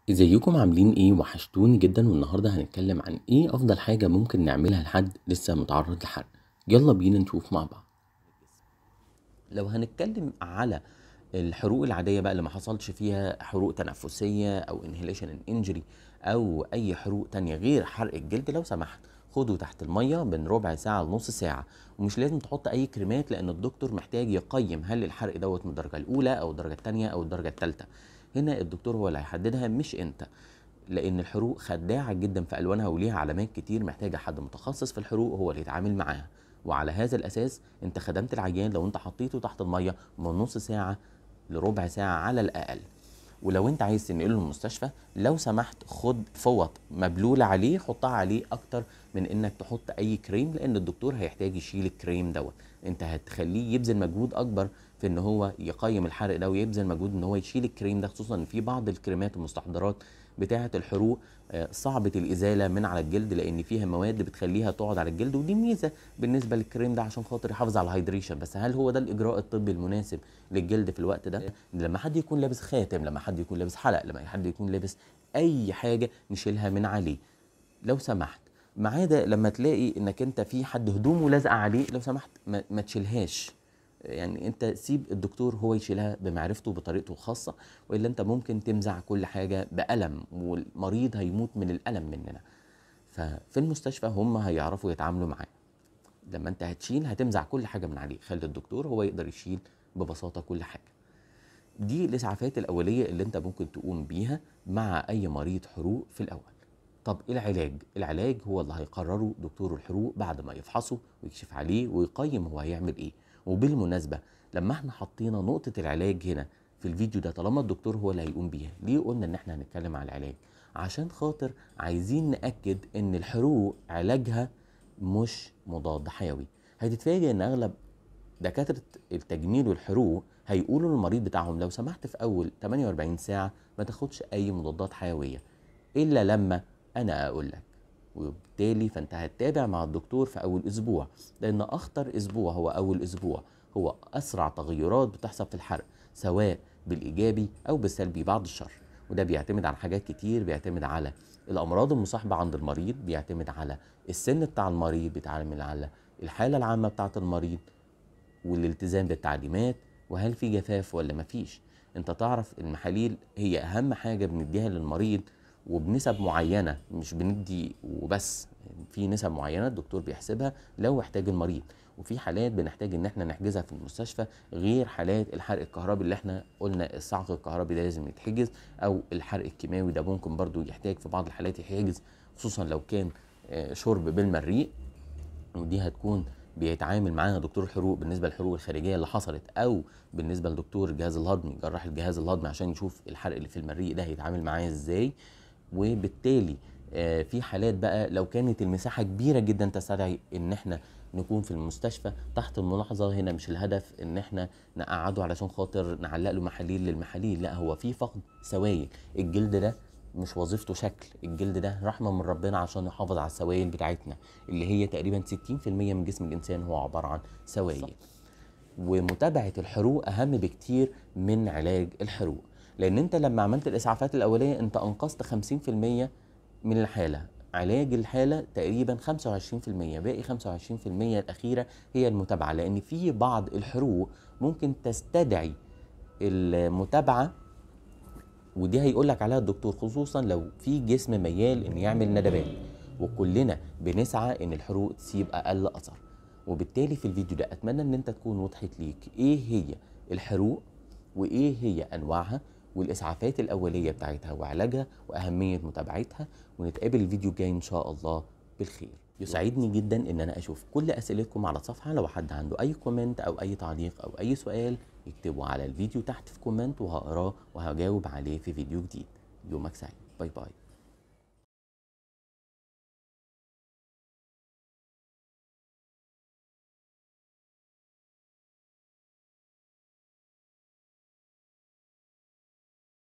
ازيكم عاملين ايه وحشتوني جدا والنهارده هنتكلم عن ايه افضل حاجة ممكن نعملها لحد لسه متعرض لحرق يلا بينا نشوف مع بعض لو هنتكلم على الحروق العادية بقى اللي ما حصلش فيها حروق تنفسية او انهيليشن انجري او اي حروق تانية غير حرق الجلد لو سمحت خده تحت المية من ربع ساعة لنص ساعة ومش لازم تحط اي كريمات لان الدكتور محتاج يقيم هل الحرق دوت من الدرجة الاولى او الدرجة التانية او الدرجة التالتة هنا الدكتور هو اللي هيحددها مش انت لان الحروق خداعه جدا في الوانها وليها علامات كتير محتاجه حد متخصص في الحروق هو اللي يتعامل معاها وعلى هذا الاساس انت خدمت العيان لو انت حطيته تحت الميه من نص ساعه لربع ساعه على الاقل ولو انت عايز تنقله المستشفى لو سمحت خد فوط مبلوله عليه حطها عليه اكتر من انك تحط اي كريم لان الدكتور هيحتاج يشيل الكريم دوت انت هتخليه يبذل مجهود اكبر في ان هو يقيم الحرق ده ويبذل مجهود ان هو يشيل الكريم ده خصوصا ان في بعض الكريمات والمستحضرات بتاعه الحروق آه، صعبه الازاله من على الجلد لان فيها مواد بتخليها تقعد على الجلد ودي ميزه بالنسبه للكريم ده عشان خاطر يحافظ على الهيدريشن بس هل هو ده الاجراء الطبي المناسب للجلد في الوقت ده لما حد يكون لابس خاتم لما حد يكون لابس حلق لما حد يكون لابس اي حاجه نشيلها من عليه لو سمحت ما عدا لما تلاقي انك انت في حد هدومه لازقه عليه لو سمحت ما, ما تشيلهاش يعني انت سيب الدكتور هو يشيلها بمعرفته بطريقته الخاصه والا انت ممكن تمزع كل حاجه بالم والمريض هيموت من الالم مننا ففي المستشفى هم هيعرفوا يتعاملوا معاه لما انت هتشيل هتمزع كل حاجه من عليه خلي الدكتور هو يقدر يشيل ببساطه كل حاجه دي الاسعافات الاوليه اللي انت ممكن تقوم بيها مع اي مريض حروق في الاول طب ايه العلاج العلاج هو اللي هيقرره دكتور الحروق بعد ما يفحصه ويكشف عليه ويقيم هو هيعمل ايه وبالمناسبه لما احنا حطينا نقطه العلاج هنا في الفيديو ده طالما الدكتور هو اللي هيقوم بيها ليه قلنا ان احنا هنتكلم على العلاج عشان خاطر عايزين ناكد ان الحروق علاجها مش مضاد حيوي هتتفاجئ ان اغلب دكاتره التجميل والحروق هيقولوا للمريض بتاعهم لو سمحت في اول 48 ساعه ما تاخدش اي مضادات حيويه الا لما انا اقول لك وبالتالي فانت هتتابع مع الدكتور في اول اسبوع لان اخطر اسبوع هو اول اسبوع هو اسرع تغيرات بتحصل في الحرق سواء بالايجابي او بالسلبي بعد الشر وده بيعتمد على حاجات كتير بيعتمد على الامراض المصاحبه عند المريض بيعتمد على السن بتاع المريض بيتعامل على الحاله العامه بتاعه المريض والالتزام بالتعليمات وهل في جفاف ولا مفيش انت تعرف المحاليل هي اهم حاجه بنديها للمريض وبنسب معينه مش بندي وبس في نسب معينه الدكتور بيحسبها لو احتاج المريض وفي حالات بنحتاج ان احنا نحجزها في المستشفى غير حالات الحرق الكهربي اللي احنا قلنا الصعق الكهربي ده لازم يتحجز او الحرق الكيماوي ده ممكن برضو يحتاج في بعض الحالات يحجز خصوصا لو كان آه، شرب بالمريء ودي هتكون بيتعامل معاها دكتور الحروق بالنسبه للحروق الخارجيه اللي حصلت او بالنسبه لدكتور الجهاز الهضمي جراح الجهاز الهضمي عشان يشوف الحرق اللي في المريء ده هيتعامل معاه ازاي وبالتالي آه، في حالات بقى لو كانت المساحه كبيره جدا تستدعي ان احنا نكون في المستشفى تحت الملاحظه هنا مش الهدف ان احنا نقعده علشان خاطر نعلق له محاليل للمحاليل لا هو في فقد سوائل الجلد ده مش وظيفته شكل الجلد ده رحمه من ربنا عشان يحافظ على السوائل بتاعتنا اللي هي تقريبا 60% من جسم الانسان هو عباره عن سوائل ومتابعه الحروق اهم بكتير من علاج الحروق لان انت لما عملت الاسعافات الاوليه انت انقذت 50% من الحاله علاج الحاله تقريبا 25% باقي 25% الاخيره هي المتابعه لان في بعض الحروق ممكن تستدعي المتابعه ودي هيقول لك عليها الدكتور خصوصا لو في جسم ميال ان يعمل ندبات وكلنا بنسعى ان الحروق تسيب اقل اثر وبالتالي في الفيديو ده اتمنى ان انت تكون وضحت ليك ايه هي الحروق وايه هي انواعها والاسعافات الاوليه بتاعتها وعلاجها واهميه متابعتها ونتقابل الفيديو الجاي ان شاء الله بالخير يسعدني جدا ان انا اشوف كل اسئلتكم على الصفحه لو حد عنده اي كومنت او اي تعليق او اي سؤال يكتبه على الفيديو تحت في كومنت وهقراه وهجاوب عليه في فيديو جديد يومك سعيد باي باي